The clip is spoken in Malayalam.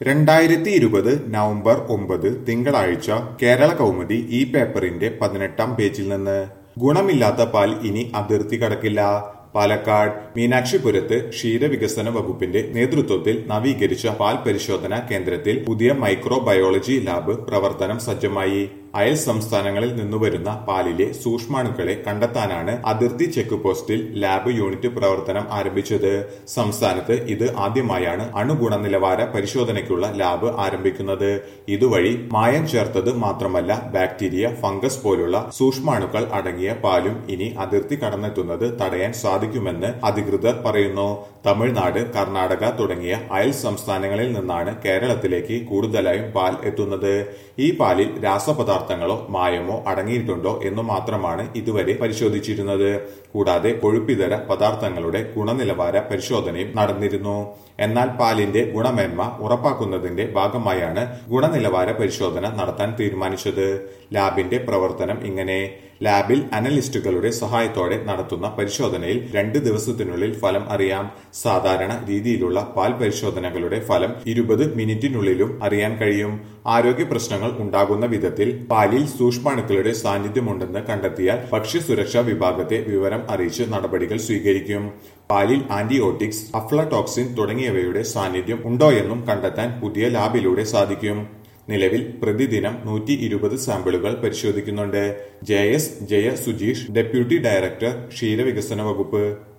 രണ്ടായിരത്തി ഇരുപത് നവംബർ ഒമ്പത് തിങ്കളാഴ്ച കേരള കൗമുദി ഈ പേപ്പറിന്റെ പതിനെട്ടാം പേജിൽ നിന്ന് ഗുണമില്ലാത്ത പാൽ ഇനി അതിർത്തി കടക്കില്ല പാലക്കാട് മീനാക്ഷിപുരത്ത് ക്ഷീരവികസന വകുപ്പിന്റെ നേതൃത്വത്തിൽ നവീകരിച്ച പാൽ പരിശോധനാ കേന്ദ്രത്തിൽ പുതിയ മൈക്രോബയോളജി ലാബ് പ്രവർത്തനം സജ്ജമായി അയൽ സംസ്ഥാനങ്ങളിൽ നിന്നുവരുന്ന പാലിലെ സൂക്ഷ്മാണുക്കളെ കണ്ടെത്താനാണ് അതിർത്തി ചെക്ക് പോസ്റ്റിൽ ലാബ് യൂണിറ്റ് പ്രവർത്തനം ആരംഭിച്ചത് സംസ്ഥാനത്ത് ഇത് ആദ്യമായാണ് അണുഗുണനിലവാര പരിശോധനയ്ക്കുള്ള ലാബ് ആരംഭിക്കുന്നത് ഇതുവഴി മായം ചേർത്തത് മാത്രമല്ല ബാക്ടീരിയ ഫംഗസ് പോലുള്ള സൂക്ഷ്മാണുക്കൾ അടങ്ങിയ പാലും ഇനി അതിർത്തി കടന്നെത്തുന്നത് തടയാൻ സാധിക്കുമെന്ന് അധികൃതർ പറയുന്നു തമിഴ്നാട് കർണാടക തുടങ്ങിയ അയൽ സംസ്ഥാനങ്ങളിൽ നിന്നാണ് കേരളത്തിലേക്ക് കൂടുതലായും പാൽ എത്തുന്നത് ഈ പാലിൽ രാസപദാർത്ഥങ്ങളോ മായമോ അടങ്ങിയിട്ടുണ്ടോ എന്നു മാത്രമാണ് ഇതുവരെ പരിശോധിച്ചിരുന്നത് കൂടാതെ കൊഴുപ്പിതര പദാർത്ഥങ്ങളുടെ ഗുണനിലവാര പരിശോധനയും നടന്നിരുന്നു എന്നാൽ പാലിന്റെ ഗുണമേന്മ ഉറപ്പാക്കുന്നതിന്റെ ഭാഗമായാണ് ഗുണനിലവാര പരിശോധന നടത്താൻ തീരുമാനിച്ചത് ലാബിന്റെ പ്രവർത്തനം ഇങ്ങനെ ലാബിൽ അനലിസ്റ്റുകളുടെ സഹായത്തോടെ നടത്തുന്ന പരിശോധനയിൽ രണ്ട് ദിവസത്തിനുള്ളിൽ ഫലം അറിയാം സാധാരണ രീതിയിലുള്ള പാൽ പരിശോധനകളുടെ ഫലം ഇരുപത് മിനിറ്റിനുള്ളിലും അറിയാൻ കഴിയും ആരോഗ്യ പ്രശ്നങ്ങൾ ഉണ്ടാകുന്ന വിധത്തിൽ പാലിൽ സൂക്ഷ്മാണുക്കളുടെ സാന്നിധ്യമുണ്ടെന്ന് കണ്ടെത്തിയാൽ ഭക്ഷ്യസുരക്ഷാ വിഭാഗത്തെ വിവരം അറിയിച്ച് നടപടികൾ സ്വീകരിക്കും പാലിൽ ആന്റിയോട്ടിക്സ് അഫ്ലടോക്സിൻ തുടങ്ങിയവയുടെ സാന്നിധ്യം ഉണ്ടോയെന്നും കണ്ടെത്താൻ പുതിയ ലാബിലൂടെ സാധിക്കും നിലവിൽ പ്രതിദിനം നൂറ്റി ഇരുപത് സാമ്പിളുകൾ പരിശോധിക്കുന്നുണ്ട് J S Jaya Sujeesh deputy director ക്ഷീരവികസന വകുപ്പ്